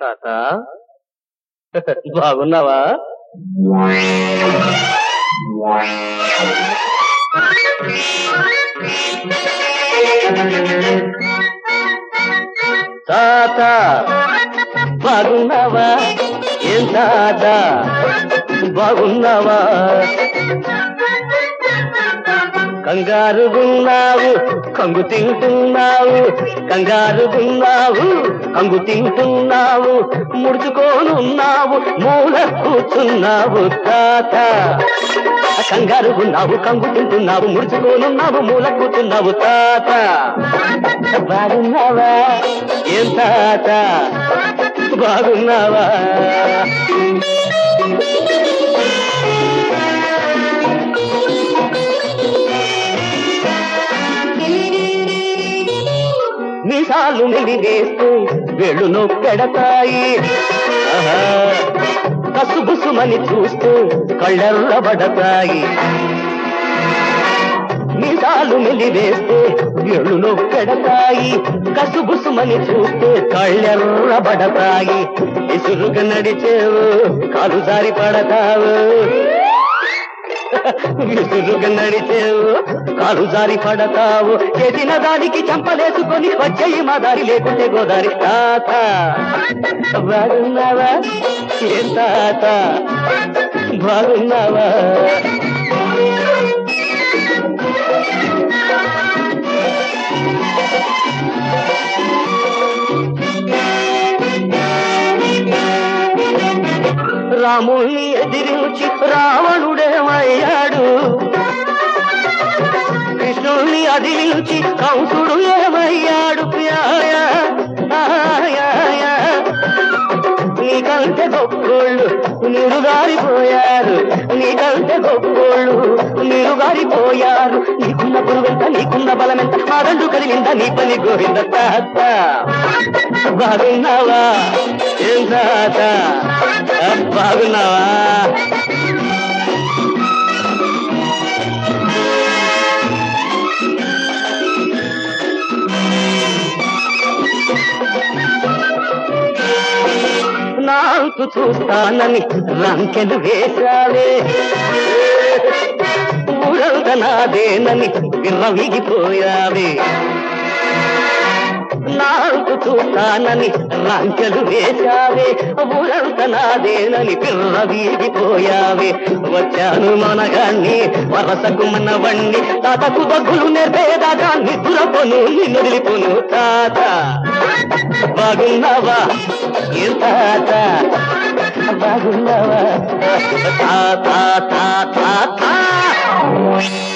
తాత బాగున్నావా తాత బాగున్నావా ఏం తాత బాగున్నావా కంగారుగున్నావు కంగు తింటున్నావు కంగారుగున్నావు కంగు తింటున్నావు ముడుచుకోనున్నావు మూల కూర్చున్నావు తాత కంగారుగున్నావు కంగు తింటున్నావు ముడుచుకోనున్నావు మూల కూర్చున్నావు తాత బాగున్నావా ఏం తాత బాగున్నావా మీసాలు మెలివేస్తూ వెళ్ళు నొప్పెడతాయి ఆహా. కసుబుసుమని చూస్తూ కళ్ళెర్రబడతాయి మీసాలు మెలివేస్తే వెళ్ళు నొప్పెడతాయి కసుబుసుమని చూస్తే కళ్ళెర్రబడతాయి ఇసురుగా నడిచేవు కాలు జారి పడతావు విసురుగా నడిచేవు కాలు జారి పడతావు చేసిన దానికి చంపలేసుకొని వచ్చేయి మా దారి లేకుంటే గోదారి తాత బాగున్నావా ఏం తాత బాగున్నావా రాముణ్ణి ఎదిరించి రావణుడేమయ్యాడు కృష్ణుణ్ణి అదిలించి కంసుడు ఏమయ్యాడు ప్యాయ ఆయాయ. నీకంటే గొప్పోళ్ళు నిరుగారిపోయారు నీకంటే గొప్పోళ్ళు నిరుగారిపోయారు నీకున్న పురుగంత నీకున్న బలమెంత మా రెండు కదిలిందా నీ పని గోవింద తాత బాగున్నావా ఏం తాత ఆ, బాగున్నావా నాకు చూస్తానని రంకెలు వేశావే ఊరంత నాదేనని విర్రవిగిపోయావే నాకు చూస్తానని రంకెలు వేశావే ఊరంత నాదేనని పిర్రవీగిపోయావే వచ్చాను మనగాన్ని వరసకు మనవణ్ణి తాతకు దగ్గులు నేర్పేదాకా నిద్రపోను నిన్ను వదిలిపోను తాత బాగున్నావా ఏం తాత బాగున్నావా తాత తాత తాత